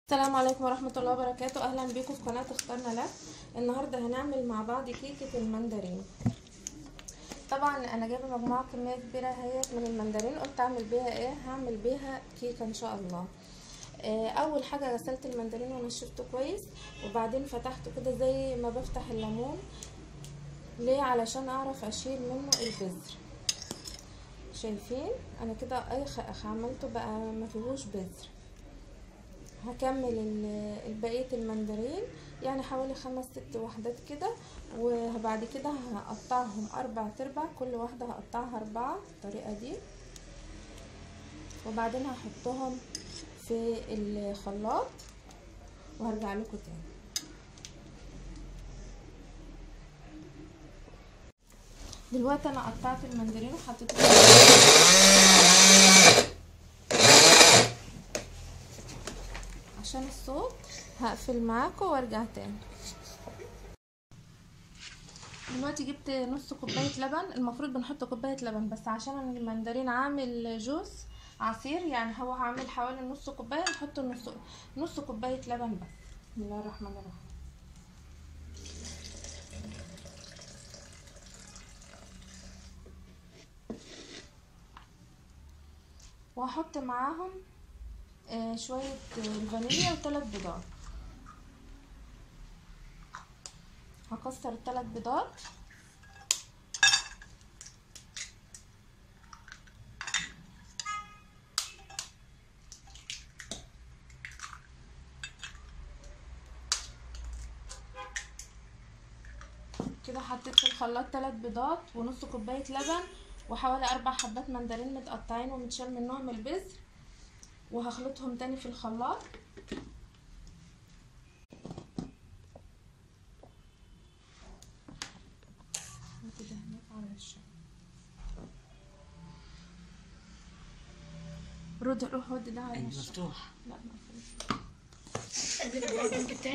السلام عليكم ورحمة الله وبركاته أهلا بكم في قناة اخترنا لك النهاردة هنعمل مع بعض كيكة المندرين طبعا أنا جايبة مجموعة كمية كبيرة اهيت من المندرين قلت أعمل بيها ايه هعمل بيها كيكة إن شاء الله آه، أول حاجة غسلت المندرين ونشفته كويس وبعدين فتحته كده زي ما بفتح الليمون ليه علشان أعرف أشيل منه البذر شايفين أنا كده أي خ- عملته بقى ما فيهوش بذر هكمل ال- بقية المندرين يعني حوالي خمس ست وحدات كده وبعد كده هقطعهم اربع تربع كل واحدة هقطعها اربعة بالطريقة دي وبعدين هحطهم في الخلاط وهرجع لكم تاني دلوقتي انا قطعت المندرين وحطيتهم عشان الصوت هقفل معاكم وارجع تاني دلوقتي جبت نص كوبايه لبن المفروض بنحط كوبايه لبن بس عشان المندرين عامل جوس عصير يعني هو هعمل حوالي نص كوبايه نحط نص نص كوبايه لبن بس بسم الله الرحمن الرحيم وهحط معاهم آه شوية الفانيليا وثلاث بيضات هكسر الثلاث بيضات كده حطيت في الخلاط ثلاث بيضات ونص كوباية لبن وحوالي اربع حبات مندرين متقطعين ومتشال منهم البذر وهخلطهم تاني في الخلاط كده هناك على الشمال رد روح ودي ده على الشمال مفتوح لا مقفول بتاعي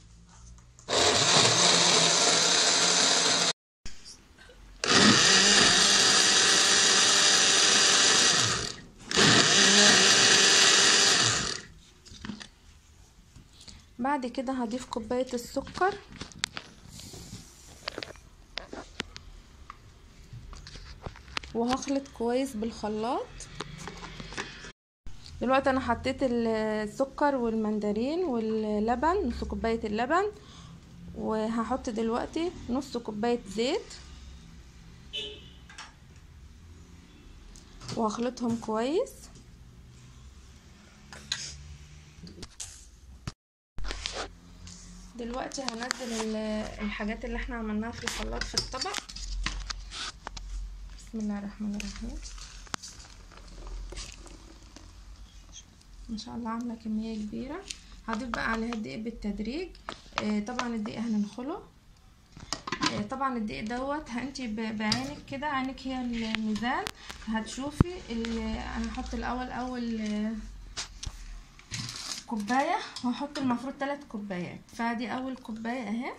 بعد كده هضيف كوباية السكر وهخلط كويس بالخلاط دلوقتي انا حطيت السكر والمندرين واللبن نص كوباية اللبن وهحط دلوقتي نص كوباية زيت وهخلطهم كويس دلوقتي هنزل ال- الحاجات اللي احنا عملناها في الخلاط في الطبق بسم الله الرحمن الرحيم ما شاء الله عامله كميه كبيره هضيف بقى عليها الدقيق بالتدريج آه طبعا الدقيق هننخله آه طبعا الدقيق دوت انت بعينك كده عينك هي الميزان هتشوفي انا هحط الاول اول آه كوباية وهحط المفروض تلات كوبايات فدي اول كوباية اهي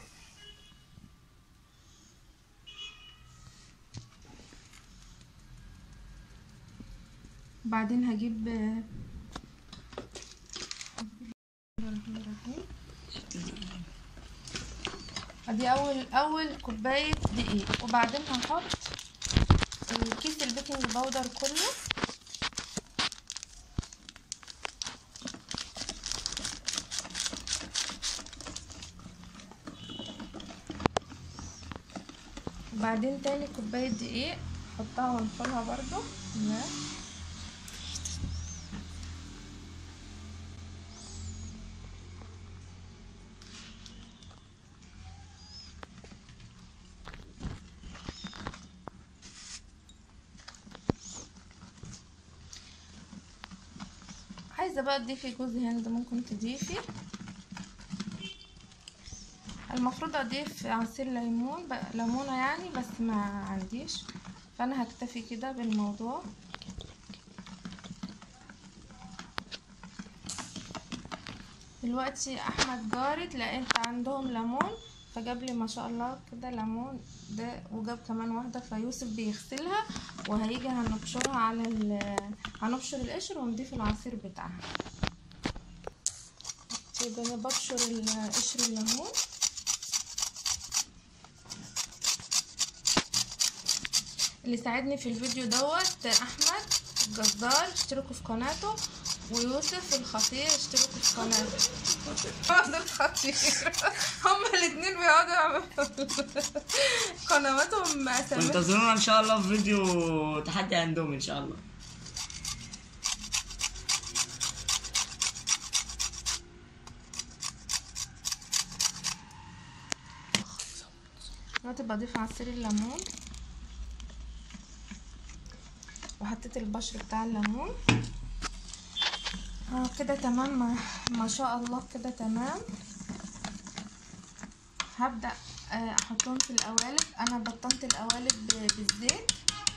بعدين هجيب ادي اول اول كوباية دقيق وبعدين هحط كيس البيكنج باودر كله وبعدين تاني كوباية دقيق احطها وانخلها برضو لا. عايزة بقى تضيفي جوز هند ممكن تضيفي المفروض اضيف عصير ليمون ليمونه يعني بس ما عنديش فانا هكتفي كده بالموضوع دلوقتي احمد جارد لقيت عندهم ليمون فجاب لي ما شاء الله كده ليمون ده وجاب كمان واحده فيوسف بيغسلها وهيجي هنبشرها على ال هنبشر القشر ونضيف العصير بتاعها يبقى انا ببشر ال- قشر الليمون اللي ساعدني في الفيديو دوت احمد الجزار اشتركوا في قناته ويوسف الخطير اشتركوا في قناته هذا الخطير هما الاثنين بيقعدوا يعملوا قنواتهم اسامي وانتظرونا ان شاء الله في فيديو تحدي عندهم ان شاء الله دلوقتي بضيف عصير الليمون وحطيت البشر بتاع الليمون اه كده تمام ما, ما شاء الله كده تمام هبدأ آه، احطهم في القوالب انا بطنت القوالب ب- بالزيت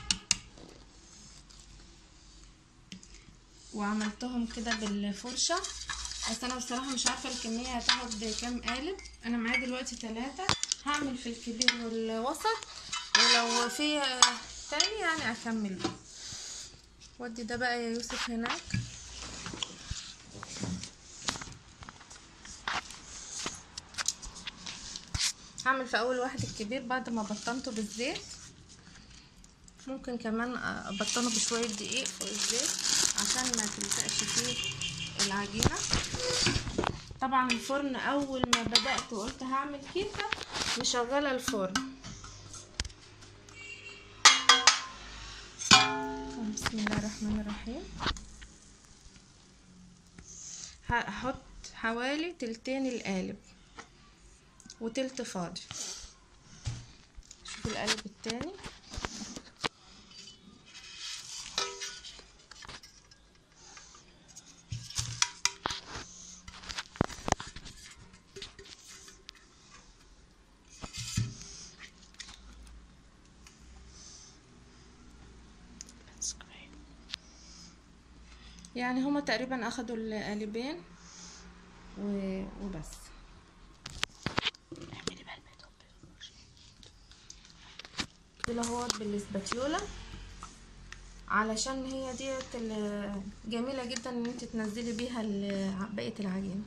وعملتهم كده بالفرشة بس انا بصراحة مش عارفة الكمية هتاخد كام قالب انا معايا دلوقتي ثلاثة هعمل في الكبير والوسط ولو في آه، تاني يعني اكمل بقى. ودي ده بقى يا يوسف هناك هعمل في اول واحد الكبير بعد ما بطنته بالزيت ممكن كمان ابطنه بشوية دقيق فوق الزيت عشان ما تلزقش فيه العجينة طبعا الفرن اول ما بدأت وقلت هعمل كيكة مشغلة الفرن بسم الله الرحمن الرحيم هحط حوالي تلتين القالب وتلت فاضي شوف القالب التاني يعني هما تقريبا اخدوا القالبين و... وبس كده اهوت بالاسباتيولا علشان هي ديت ال- جميلة جدا ان انت تنزلي بيها ال- بقية العجينة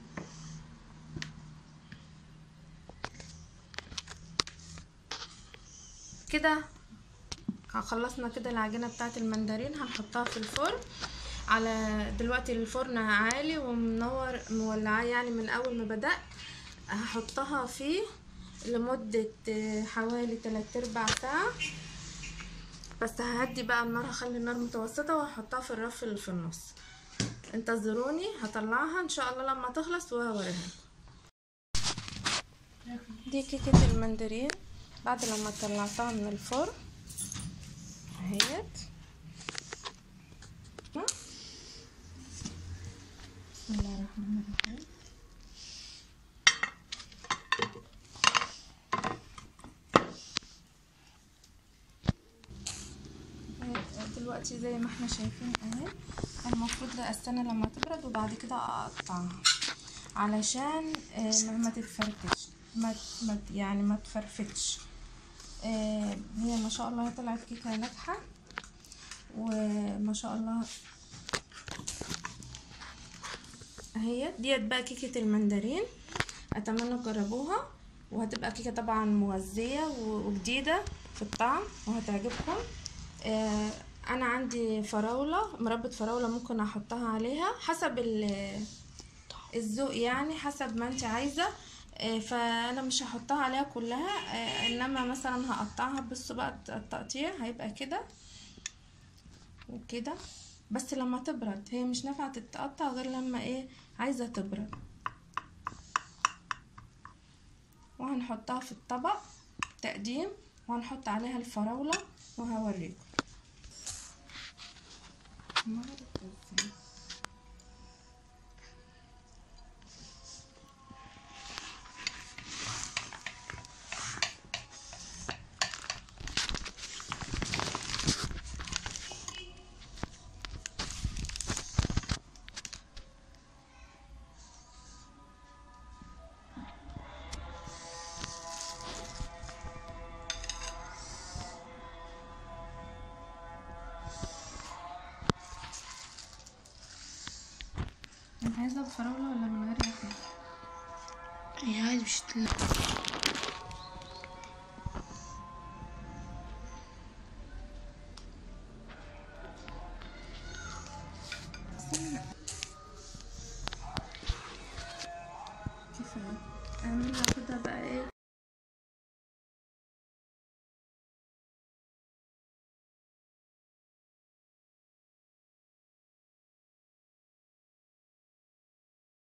كده خلصنا كده العجينة بتاعت المندرين هنحطها في الفرن على دلوقتي الفرن عالي ومنور مولعاه يعني من اول ما بدأت هحطها فيه لمدة آه، حوالي تلات ارباع ساعة بس ههدي بقى النار هخلي النار متوسطة وهحطها في الرف اللي في النص انتظروني هطلعها ان شاء الله لما تخلص وهوريها دي كيكة المندرين بعد لما طلعتها من الفرن اهيت ها؟ بسم الله الرحمن الرحيم دلوقتي زي ما احنا شايفين اهي المفروض لا استنى لما تبرد وبعد كده اقطعها علشان آه، ما ما تتفرفتش ما ما- يعني ما تفرفتش آه، هي ما شاء الله طلعت كيكه ناجحه وما شاء الله اهي ديت بقى كيكه المندرين اتمنى تجربوها وهتبقى كيكه طبعا مغذيه و- وجديده في الطعم وهتعجبكم آه، انا عندي فراوله مربى فراوله ممكن احطها عليها حسب ال- الذوق يعني حسب ما انت عايزه آه، فانا مش هحطها عليها كلها آه، انما مثلا هقطعها بصوا بقى التقطيع هيبقى كده وكده بس لما تبرد هي مش نافعه تتقطع غير لما ايه عايزه تبرد وهنحطها في الطبق تقديم وهنحط عليها الفراولة وهوريكم انت عايزة بفراولة ولا من غير ياكل هي عادي مش هتلا- كيف اعمل هاخدها بقى ايه